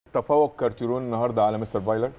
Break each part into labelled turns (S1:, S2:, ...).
S1: تفوق كارتيرون النهارده على مستر فايلر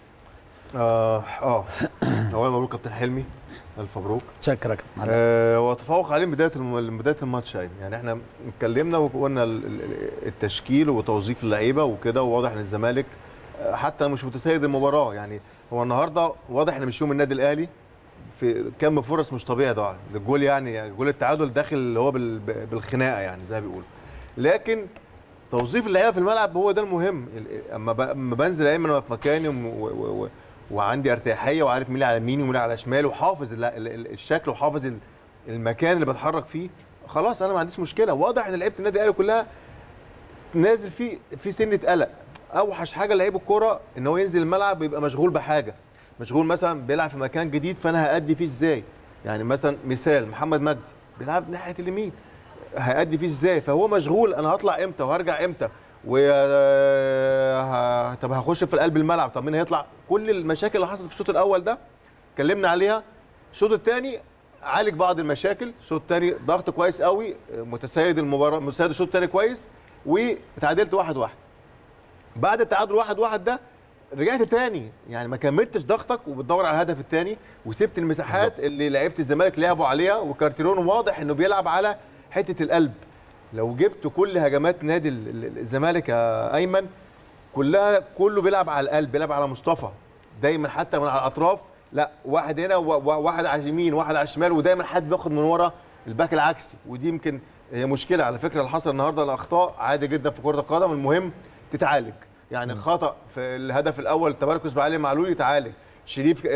S2: اه اه اولا مبروك كابتن حلمي الف مبروك
S3: شكرك معلم.
S2: آه وتفوق عليه من بدايه الم- من بدايه الماتش يعني يعني احنا اتكلمنا وقلنا ال- ال- التشكيل وتوظيف اللعيبه وكده وواضح ان الزمالك آه، حتى مش متسيد المباراه يعني هو النهارده واضح ان مش يوم النادي الاهلي في كم فرص مش طبيعي طبعا الجول يعني يعني جول التعادل داخل اللي هو بال- بالخناقه يعني زي ما بيقولوا لكن توظيف اللعيبه في الملعب هو ده المهم ال- اما ب- اما بنزل دايما وانا في مكاني وم- و- و- و- وعندي ارتياحيه وعارف مين اللي على يميني ومين اللي على شمالي وحافظ ال- ال- ال- الشكل وحافظ ال- المكان اللي بتحرك فيه خلاص انا ما عنديش مشكله واضح ان لعيبه النادي الاهلي كلها نازل فيه في سنه قلق اوحش حاجه لعيب الكوره ان هو ينزل الملعب يبقى مشغول بحاجه مشغول مثلا بيلعب في مكان جديد فانا هادي فيه ازاي يعني مثلا مثال محمد مجدي بيلعب ناحيه اليمين هادي فيه ازاي فهو مشغول انا هطلع امتى وهرجع امتى و ه- طب هخش في قلب الملعب طب مين هيطلع كل المشاكل اللي حصلت في الشوط الاول ده اتكلمنا عليها الشوط الثاني عالج بعض المشاكل الشوط الثاني ضغط كويس قوي متسيد المباراه متسيد الشوط الثاني كويس وتعادلت واحد واحد بعد التعادل واحد واحد ده رجعت تاني يعني ما كملتش ضغطك وبتدور على الهدف الثاني وسبت المساحات بالزبط. اللي لعيبه الزمالك لعبوا عليها وكارتيرون واضح انه بيلعب على حته القلب لو جبت كل هجمات نادي ال- ال- الزمالك يا ايمن كلها كله بيلعب على القلب بيلعب على مصطفى دايما حتى من على الاطراف لا واحد هنا وواحد على اليمين واحد على الشمال ودايما حد بياخد من ورا الباك العكسي ودي يمكن هي مشكله على فكره اللي حصل النهارده الاخطاء عادي جدا في كره القدم المهم تتعالج يعني م. خطا في الهدف الاول التمركز بعلي معلول يتعالج شريف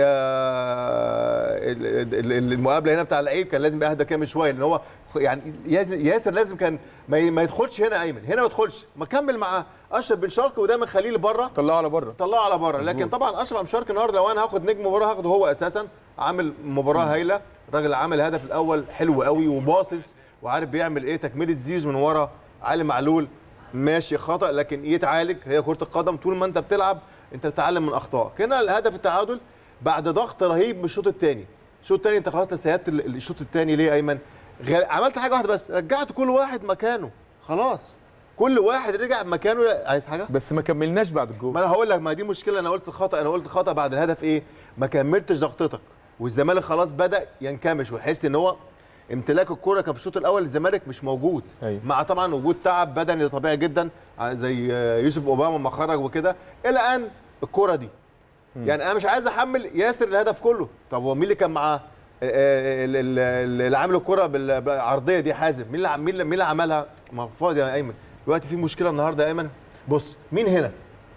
S2: آه ال- ال- ال- المقابله هنا بتاع اللعيب كان لازم يهدى كام شويه لان هو يعني ياس- ياسر لازم كان ما ي- ما يدخلش هنا ايمن هنا ما يدخلش ما كمل مع اشرف بن شرقي ودايما خليه لبره
S1: طلعه على بره
S2: طلعه على بره لكن طبعا اشرف بن شرقي النهارده لو انا هاخد نجم مباراه هاخده هو اساسا عامل مباراه هايله الراجل عامل الهدف الاول حلو قوي وباصص وعارف بيعمل ايه تكمله زيزو من ورا علي معلول ماشي خطا لكن يتعالج هي كره القدم طول ما انت بتلعب انت بتتعلم من اخطائك هنا الهدف التعادل بعد ضغط رهيب من الشوط الثاني الشوط الثاني انت خلاص سيادت ال- الشوط الثاني ليه يا ايمن غ- عملت حاجه واحده بس رجعت كل واحد مكانه خلاص كل واحد رجع مكانه عايز حاجه
S1: بس ما كملناش بعد الجول
S2: ما انا هقول لك ما دي مشكله انا قلت خطا انا قلت خطا بعد الهدف ايه ما كملتش ضغطتك والزمالك خلاص بدا ينكمش ويحس ان هو امتلاك الكره كان في الشوط الاول الزمالك مش موجود
S1: أيوة.
S2: مع طبعا وجود تعب بدني طبيعي جدا ع- زي آه، يوسف اوباما لما خرج وكده الى ان الكره دي يعني انا مش عايز احمل ياسر الهدف كله طب هو مين اللي كان معاه آه، ال- ال- اللي عامل الكره بال- بالعرضيه دي حازم مين اللي عم- مين اللي مين اللي عملها ما هو فاضي يا ايمن دلوقتي في مشكله النهارده يا ايمن بص مين هنا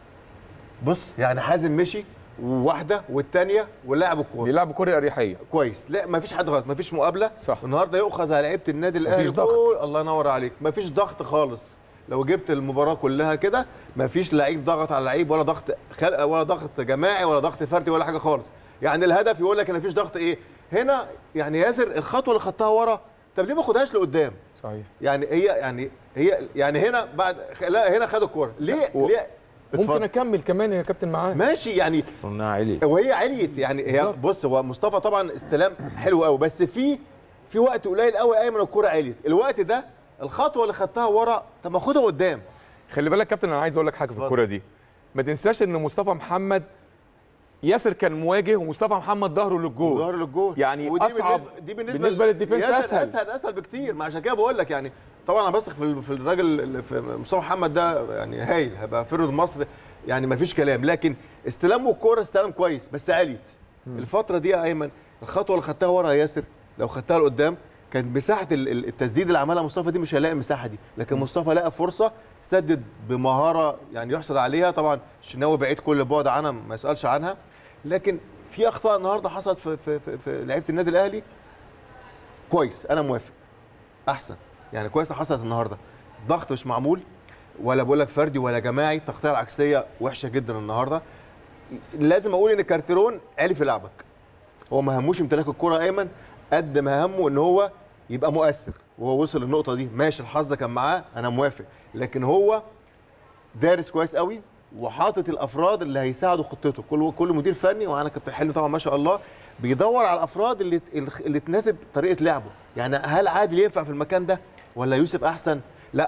S2: بص يعني حازم مشي وواحده والثانيه ولاعب الكوره
S1: بيلعبوا كره اريحيه
S2: كويس لا ما فيش حد غلط ما فيش مقابله
S1: صح.
S2: النهارده يؤخذ على لعيبه النادي الاهلي
S1: ضغط.
S2: كل- الله ينور عليك ما فيش ضغط خالص لو جبت المباراه كلها كده ما فيش لعيب ضغط على لعيب ولا ضغط خلق ولا ضغط جماعي ولا ضغط فردي ولا حاجه خالص يعني الهدف يقول لك ان مفيش ضغط ايه هنا يعني ياسر الخطوه اللي خدتها ورا طب ليه ما خدهاش لقدام
S1: صحيح
S2: يعني هي يعني هي يعني هنا بعد لا هنا خد الكوره ليه
S1: و-
S2: ليه
S1: ممكن
S2: اتفضل.
S1: اكمل كمان يا كابتن معاه
S2: ماشي يعني
S4: صناع علي
S2: وهي عليت يعني هي
S1: بالظبط.
S2: بص هو مصطفى طبعا استلام حلو قوي بس في في وقت قليل قوي ايمن الكوره عليت الوقت ده الخطوه اللي خدتها ورا طب ما خدها قدام
S1: خلي بالك كابتن انا عايز اقول لك حاجه في
S2: اتفضل.
S1: الكوره دي ما تنساش ان مصطفى محمد ياسر كان مواجه ومصطفى محمد ظهره للجول
S2: ظهر للجول
S1: يعني
S2: ودي
S1: أصعب
S2: بالنسبة دي بالنسبه,
S1: بالنسبة للديفنس
S2: ياسر
S1: أسهل.
S2: اسهل اسهل بكتير ما عشان كده بقول لك يعني طبعا انا بثق في ال- في الراجل اللي في مصطفى محمد ده يعني هايل هيبقى فرد مصر يعني ما فيش كلام لكن استلامه الكوره استلام كويس بس عليت الفتره دي يا ايمن الخطوه اللي خدتها ورا يا ياسر لو خدتها لقدام كان مساحه ال- ال- التسديد اللي عملها مصطفى دي مش هيلاقي المساحه دي لكن مصطفى لقى فرصه سدد بمهاره يعني يحسد عليها طبعا الشناوي بعيد كل بعد عنها ما يسالش عنها لكن في اخطاء النهارده حصلت في في في, في لعيبه النادي الاهلي كويس انا موافق احسن يعني كويس اللي حصلت النهارده ضغط مش معمول ولا بقول لك فردي ولا جماعي التغطيه العكسيه وحشه جدا النهارده لازم اقول ان كارتيرون عالي في لعبك هو ما هموش امتلاك الكره ايمن قد ما همه ان هو يبقى مؤثر وهو وصل للنقطه دي ماشي الحظ كان معاه انا موافق لكن هو دارس كويس قوي وحاطط الافراد اللي هيساعدوا خطته كل كل مدير فني وانا كابتن حلمي طبعا ما شاء الله بيدور على الافراد اللي اللي تناسب طريقه لعبه يعني هل عادل ينفع في المكان ده ولا يوسف احسن لا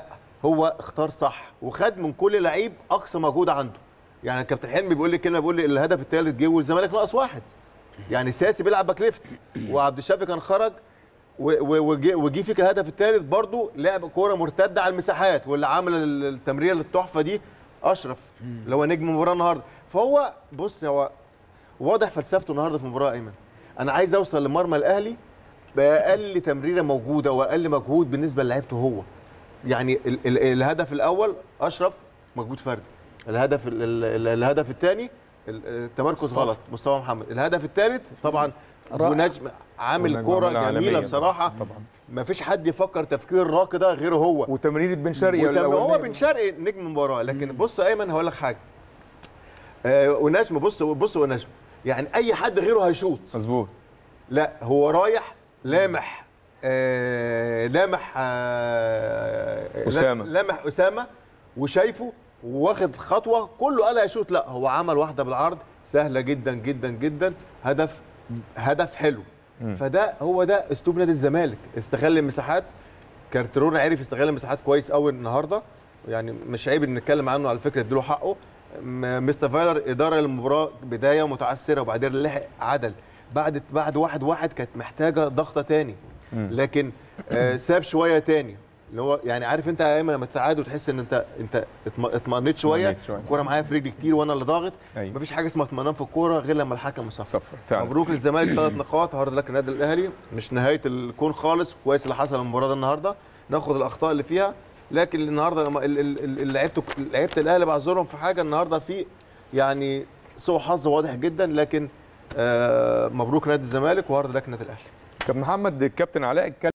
S2: هو اختار صح وخد من كل لعيب اقصى مجهود عنده يعني الكابتن حلمي بيقول لي كلمه بيقول لي الهدف الثالث جه والزمالك ناقص واحد يعني ساسي بيلعب باك ليفت وعبد الشافي كان خرج و- و- وجي وجي فيك الهدف الثالث برضه لعب كوره مرتده على المساحات واللي عامل ال- التمريره التحفه دي اشرف اللي هو نجم المباراه النهارده فهو بص هو واضح فلسفته النهارده في المباراه ايمن انا عايز اوصل لمرمى الاهلي باقل تمريره موجوده واقل مجهود بالنسبه لعيبته هو يعني ال ال الهدف الاول اشرف مجهود فردي الهدف ال ال ال الهدف الثاني التمركز
S3: مصطفى.
S2: غلط مصطفى محمد الهدف الثالث طبعا
S3: رائع.
S2: ونجم عامل
S1: ونجم
S2: كوره
S1: عاملها
S2: جميله
S1: عالمياً.
S2: بصراحه
S1: طبعا
S2: ما فيش حد يفكر تفكير الراقي ده غير هو
S1: وتمريره بن شرقي
S2: وتم- هو
S1: الأولانية.
S2: بن شرقي نجم المباراه لكن بص يا ايمن هقول لك حاجه آه ونجم بص بص ونجم يعني اي حد غيره هيشوط
S1: مظبوط
S2: لا هو رايح لامح آه لامح آه
S1: أسامة.
S2: لامح اسامه وشايفه واخد خطوه كله قال هيشوط لا هو عمل واحده بالعرض سهله جدا جدا جدا هدف هدف حلو
S1: مم.
S2: فده هو ده اسلوب نادي الزمالك استغل المساحات كارترون عرف يستغل المساحات كويس قوي النهارده يعني مش عيب ان نتكلم عنه على فكره اديله حقه م- مستر فايلر اداره للمباراه بدايه متعثره وبعدين لحق عدل بعد بعد واحد واحد كانت محتاجه ضغطه تاني
S1: مم.
S2: لكن آه ساب شويه تاني اللي هو يعني عارف انت يا ايمن لما تتعادل وتحس ان انت انت اطم- اطمئنيت شويه
S1: اطمئنيت شوية.
S2: الكوره معايا في رجلي كتير وانا اللي ضاغط
S1: أيوة.
S2: مفيش حاجه اسمها اطمئنان في الكوره غير لما الحكم يصفر
S1: صفر فعلا
S2: مبروك للزمالك ثلاث نقاط هارد لك النادي الاهلي مش نهايه الكون خالص كويس اللي حصل المباراه ده النهارده ناخد الاخطاء اللي فيها لكن النهارده لما ال- ال- ال- لعيبه لعيبه الاهلي بعذرهم في حاجه النهارده في يعني سوء حظ واضح جدا لكن آه مبروك نادي الزمالك وهارد لك النادي الاهلي
S1: كابتن محمد الكابتن علاء اتكلم